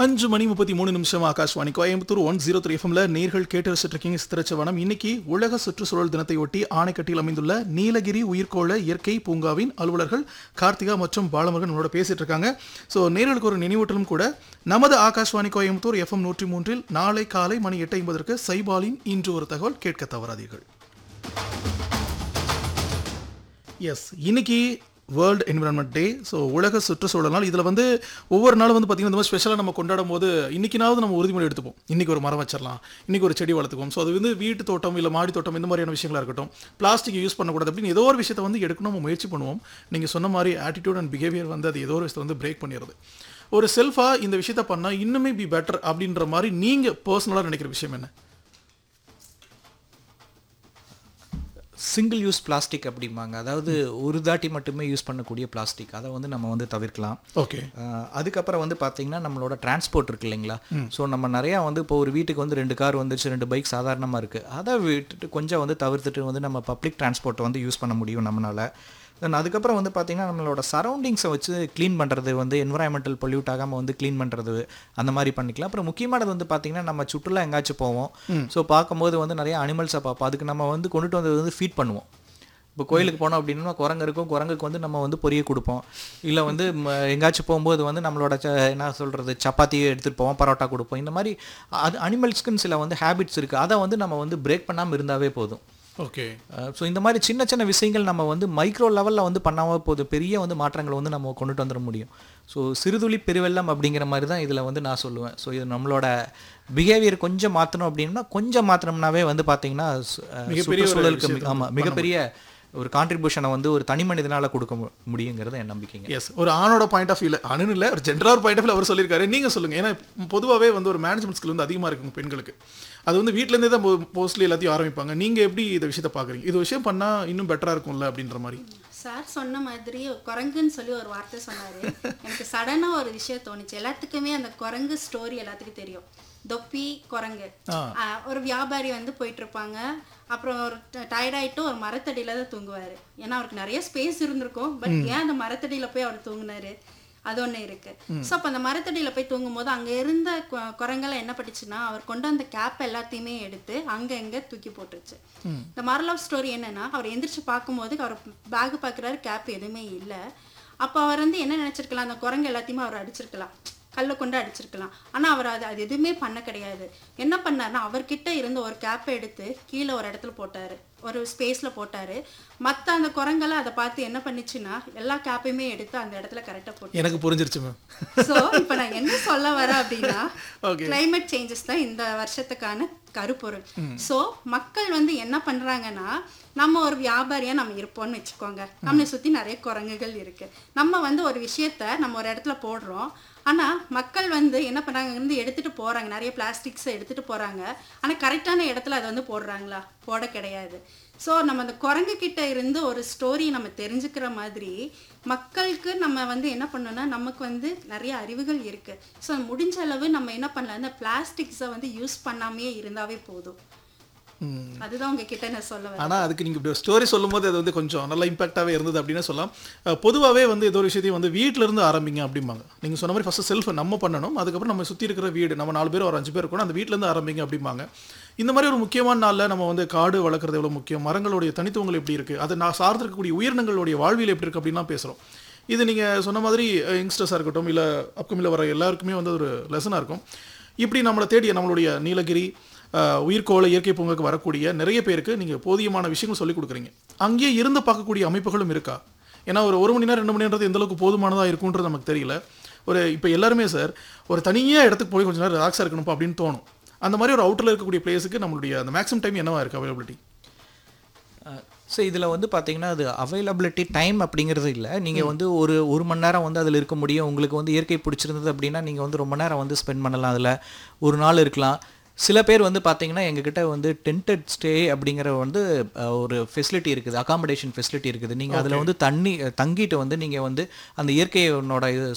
அஞ்சு மணி முப்பத்தி மூணு நிமிஷம் Akashvani Coimbatore one zero three எஃப்எம்ல நேர்கள் கேட்டு ரசிச்சிட்டு இருக்கீங்க சித்திரச்சவனம் இன்னைக்கு உலக சுற்றுச்சூழல் தினத்தை ஒட்டி ஆணைக்கட்டியில் அமைந்துள்ள நீலகிரி உயிர்கோள இயற்கை பூங்காவின் அலுவலர்கள் கார்த்திகா மற்றும் பாலமுருகன் நம்மளோட பேசிட்டு இருக்காங்க ஸோ நேர்களுக்கு ஒரு நினைவூட்டலும் கூட நமது ஆகாஷ்வாணி கோயம்புத்தூர் எஃப்எம் நூற்றி மூன்றில் நாளை காலை மணி எட்டு ஐம்பதற்கு சைபாலின் இன்று ஒரு தகவல் கேட்க தவறாதீர்கள் எஸ் இன்னைக்கு வேர்ல்டு என்விரான்மெண்ட் டே ஸோ உலக சுற்றுச்சூழல் நாள் இதில் வந்து ஒவ்வொரு நாளும் வந்து பார்த்திங்கன்னா இந்த மாதிரி ஸ்பெஷலாக நம்ம கொண்டாடும் போது இன்னைக்குனாவது நம்ம உறுதிமொழி எடுத்துப்போம் இன்றைக்கி ஒரு மரம் வச்சிடலாம் இன்றைக்கி ஒரு செடி வளர்த்துக்குவோம் ஸோ அது வந்து வீட்டு தோட்டம் இல்லை மாடி தோட்டம் இந்த மாதிரியான விஷயங்களா இருக்கட்டும் பிளாஸ்டிக் யூஸ் பண்ணக்கூடாது அப்படின்னு ஏதோ ஒரு விஷயத்தை வந்து எடுக்கணும் நம்ம முயற்சி பண்ணுவோம் நீங்கள் சொன்ன மாதிரி ஆட்டிடியூட் அண்ட் பிஹேவியர் வந்து அது ஏதோ ஒரு விஷயத்தை வந்து பிரேக் பண்ணிடுது ஒரு செல்ஃபாக இந்த விஷயத்த பண்ணால் இன்னுமே பி பெட்டர் அப்படின்ற மாதிரி நீங்கள் பர்சனலாக நினைக்கிற விஷயம் என்ன சிங்கிள் யூஸ் பிளாஸ்டிக் அப்படிம்பாங்க அதாவது ஒரு தாட்டி மட்டுமே யூஸ் பண்ணக்கூடிய பிளாஸ்டிக் அதை வந்து நம்ம வந்து தவிர்க்கலாம் ஓகே ஆஹ் அதுக்கப்புறம் வந்து பார்த்தீங்கன்னா நம்மளோட டிரான்ஸ்போர்ட் இருக்கு இல்லைங்களா ஸோ நம்ம நிறையா வந்து இப்போ ஒரு வீட்டுக்கு வந்து ரெண்டு கார் வந்துச்சு ரெண்டு பைக் சாதாரணமாக இருக்குது அதை விட்டுட்டு கொஞ்சம் வந்து தவிர்த்துட்டு வந்து நம்ம பப்ளிக் டிரான்ஸ்போர்ட்டை வந்து யூஸ் பண்ண முடியும் நம்மளால் தென் அதுக்கப்புறம் வந்து பார்த்தீங்கன்னா நம்மளோட சரௌண்டிங்ஸை வச்சு க்ளீன் பண்ணுறது வந்து என்வரான்மெண்டல் பொல்யூட் ஆகாமல் வந்து க்ளீன் பண்ணுறது அந்த மாதிரி பண்ணிக்கலாம் அப்புறம் முக்கியமானது வந்து பார்த்தீங்கன்னா நம்ம சுற்றுலா எங்காச்சும் போவோம் ஸோ பார்க்கும்போது வந்து நிறைய அனிமல்ஸை பார்ப்போம் அதுக்கு நம்ம வந்து கொண்டுட்டு வந்தது வந்து ஃபீட் பண்ணுவோம் இப்போ கோயிலுக்கு போனோம் அப்படின்னா குரங்கு இருக்கும் குரங்குக்கு வந்து நம்ம வந்து பொரிய கொடுப்போம் இல்லை வந்து ம, எங்காச்சும் போகும்போது வந்து நம்மளோட ச- என்ன சொல்கிறது சப்பாத்தி எடுத்துகிட்டு போவோம் பரோட்டா கொடுப்போம் இந்த மாதிரி அது அனிமல்ஸ்க்குன்னு சில வந்து ஹேபிட்ஸ் இருக்குது அதை வந்து நம்ம வந்து பிரேக் பண்ணாமல் இருந்தாவே போதும் ஓகே ஸோ இந்த மாதிரி சின்ன சின்ன விஷயங்கள் நம்ம வந்து மைக்ரோ லெவலில் வந்து பண்ணாமல் போதும் பெரிய வந்து மாற்றங்களை வந்து நம்ம கொண்டுட்டு வந்துட முடியும் ஸோ சிறுதுளி பெருவெள்ளம் அப்படிங்கிற மாதிரி தான் இதில் வந்து நான் சொல்லுவேன் ஸோ இது நம்மளோட பிஹேவியர் கொஞ்சம் மாற்றணும் அப்படின்னா கொஞ்சம் மாற்றினோம்னாவே வந்து பார்த்தீங்கன்னா சு- அஹ் மிகப்பெரிய ஒரு சுற்றுச்சூழலுக்கு மி- விஷயத்தை ஆமா மிகப்பெரிய ஒரு கான்ட்ரிபியூஷனை வந்து ஒரு தனி மனிதனால கொடுக்க மு- முடியுங்கிறது என் நம்பிக்கைங்க எஸ் ஒரு ஆணோட பாயிண்ட் ஆஃப் வியூல அணுன்னு இல்லை ஒரு ஜென்ரல் பாயிண்ட் ஆஃப் அவர் சொல்லியிருக்காரு நீங்க சொல்லுங்க ஏன்னா பொதுவாகவே வந்து ஒரு மேனேஜ்மெண்ட் ஸ்கில் வந்து அதிகமா இருக்குங்க பெண்களுக்கு அது வந்து வீட்ல இருந்தே தான் மோஸ்ட்லி எல்லாத்தையும் ஆரம்பிப்பாங்க நீங்க எப்படி இந்த விஷயத்த பாக்குறீங்க இது விஷயம் பண்ணா இன்னும் பெட்டரா இருக்கும்ல அப்படின்ற மாதிரி சார் சொன்ன மாதிரி குரங்குன்னு சொல்லி ஒரு வார்த்தை சொன்னாரு எனக்கு சடனா ஒரு விஷயம் தோணுச்சு எல்லாத்துக்குமே அந்த குரங்கு ஸ்டோரி எல்லாத்துக்கும் தெரியும் தொப்பி குரங்கு ஆ. ஆ, ஒரு வியாபாரி வந்து போயிட்டு இருப்பாங்க அப்புறம் ஒரு டயர்ட் ஆயிட்டு ஒரு மரத்தடியில தான் தூங்குவாரு ஏன்னா அவருக்கு நிறைய ஸ்பேஸ் இருந்திருக்கும் பட் ஏன் அந்த மரத்தடியில போய் அவர் தூங்குனாரு அது ஒண்ணு இருக்கு ஸோ அப்போ அந்த மரத்தடியில போய் தூங்கும்போது அங்க இருந்த கு- குரங்கெல்லாம் என்ன பண்ணுச்சுன்னா அவர் கொண்டு வந்த கேப் எல்லாத்தையுமே எடுத்து அங்க எங்க தூக்கி போட்டுருச்சு இந்த மரலவ் ஸ்டோரி என்னன்னா அவர் எந்திரிச்சு பார்க்கும்போது அவர் பேக் பார்க்குறாரு கேப் எதுவுமே இல்லை அப்போ அவர் வந்து என்ன நினைச்சிருக்கலாம் அந்த குரங்கு எல்லாத்தையுமே அவர் அடிச்சிருக்கலாம் கல்லை கொண்டு அடிச்சிருக்கலாம் ஆனா அவர் அது அது எதுவுமே பண்ண கிடையாது என்ன பண்ணாருன்னா அவர்கிட்ட இருந்த ஒரு கேப்பை எடுத்து கீழே ஒரு இடத்துல போட்டாரு ஒரு ஸ்பேஸ்ல போட்டாரு மத்த அந்த குரங்கெல்லாம் அதை பார்த்து என்ன பண்ணுச்சுன்னா எல்லா கேப்பையுமே எடுத்து அந்த இடத்துல கரெக்டா போட்டு எனக்கு புரிஞ்சிருச்சு மேம் சோ இப்போ நான் என்ன சொல்ல வரேன் அப்படின்னா Okay. climate சேஞ்சஸ் தான் இந்த வருஷத்துக்கான கருப்பொருள் சோ மக்கள் வந்து என்ன பண்றாங்கன்னா நம்ம ஒரு வியாபாரியா நம்ம இருப்போம்னு வச்சுக்கோங்க நம்மளை சுத்தி நிறைய குரங்குகள் இருக்கு நம்ம வந்து ஒரு விஷயத்த நம்ம ஒரு இடத்துல போடுறோம் ஆனா மக்கள் வந்து என்ன பண்றாங்க இருந்து எடுத்துட்டு போறாங்க நிறைய பிளாஸ்டிக்ஸை எடுத்துட்டு போறாங்க ஆனா கரெக்டான இடத்துல அதை வந்து போடுறாங்களா போட கிடையாது ஸோ நம்ம அந்த குரங்கு கிட்ட இருந்து ஒரு ஸ்டோரி நம்ம தெரிஞ்சுக்கிற மாதிரி மக்களுக்கு நம்ம வந்து என்ன பண்ணோம்னா நமக்கு வந்து நிறைய அறிவுகள் இருக்கு ஸோ முடிஞ்ச அளவு நம்ம என்ன பண்ணலாம் இந்த பிளாஸ்டிக்ஸை வந்து யூஸ் பண்ணாமையே இருந்தாவே போதும் அதுதான் உங்ககிட்ட நான் சொல்ல வரேன் ஆனா அதுக்கு நீங்க இப்படி ஸ்டோரி சொல்லும்போது அது வந்து கொஞ்சம் நல்ல இம்பாக்டாவே இருந்தது அப்படின்னு சொல்லலாம் அஹ், பொதுவாவே வந்து ஏதோ ஒரு விஷயத்தையும் வந்து வீட்ல இருந்து ஆரம்பிங்க அப்படிம்பாங்க நீங்க சொன்ன மாதிரி ஃபர்ஸ்ட் செல்ஃப் நம்ம பண்ணணும் அதுக்கப்புறம் நம்ம சுத்தி இருக்கிற வீடு நம்ம நாலு பேர் ஒரு அஞ்சு பேர் இருக்கணும் அந்த வீட்ல இருந்து ஆரம்பிங்க அப்படிம்பாங்க இந்த மாதிரி ஒரு முக்கியமான நாள்ல நம்ம வந்து காடு வளர்க்குறது எவ்வளவு முக்கியம் மரங்களுடைய தனித்துவங்கள் எப்படி இருக்கு அது நான் சார்ந்திருக்கக்கூடிய உயிரினங்களுடைய வாழ்வியல் எப்படி இருக்கு அப்படின்லாம் பேசுறோம் இது நீங்க சொன்ன மாதிரி யங்ஸ்டர்ஸாக இருக்கட்டும் இல்ல அப்கமில் வர எல்லாருக்குமே வந்து ஒரு லெசனாக இருக்கும் இப்படி நம்மளை தேடிய நம்மளுடைய நீலகிரி அஹ், உயிர்கோள இயற்கை பூங்காக்கு வரக்கூடிய நிறைய பேருக்கு நீங்கள் போதியமான விஷயங்கள் சொல்லிக் கொடுக்குறீங்க அங்கேயே இருந்து பார்க்கக்கூடிய அமைப்புகளும் இருக்கா ஏன்னா ஒரு ஒரு மணி நேரம் ரெண்டு மணி நேரம்ன்றது எந்த அளவுக்கு போதுமானதாக இருக்குன்றது நமக்கு தெரியல ஒரு இப்போ எல்லாருமே சார் ஒரு தனியாக இடத்துக்கு போய் கொஞ்ச நேரம் ரிலாக்ஸாக இருக்கணும்ப்பா அப்படின்னு தோணும் அந்த மாதிரி ஒரு அவுட்டரில் இருக்கக்கூடிய பிளேஸுக்கு நம்மளுடைய அந்த மேக்ஸிமம் டைம் என்னவா இருக்குது அவைலபிலிட்டி ஸோ இதில் வந்து பார்த்தீங்கன்னா அது அவைலபிலிட்டி டைம் அப்படிங்கிறது இல்லை நீங்கள் வந்து ஒரு ஒரு மணி நேரம் வந்து அதில் இருக்க முடியும் உங்களுக்கு வந்து இயற்கை பிடிச்சிருந்தது அப்படின்னா நீங்கள் வந்து ரொம்ப நேரம் வந்து ஸ்பெண்ட் பண்ணலாம் அதில் ஒரு நாள் இருக்கலாம் சில பேர் வந்து பார்த்தீங்கன்னா எங்ககிட்ட வந்து டென்டட் ஸ்டே அப்படிங்கிற வந்து அஹ், ஒரு ஃபெசிலிட்டி இருக்குது அகாமடேஷன் ஃபெசிலிட்டி இருக்குது நீங்கள் அதில் வந்து தண்ணி தங்கிட்டு வந்து நீங்கள் வந்து அந்த இயற்கையோட இது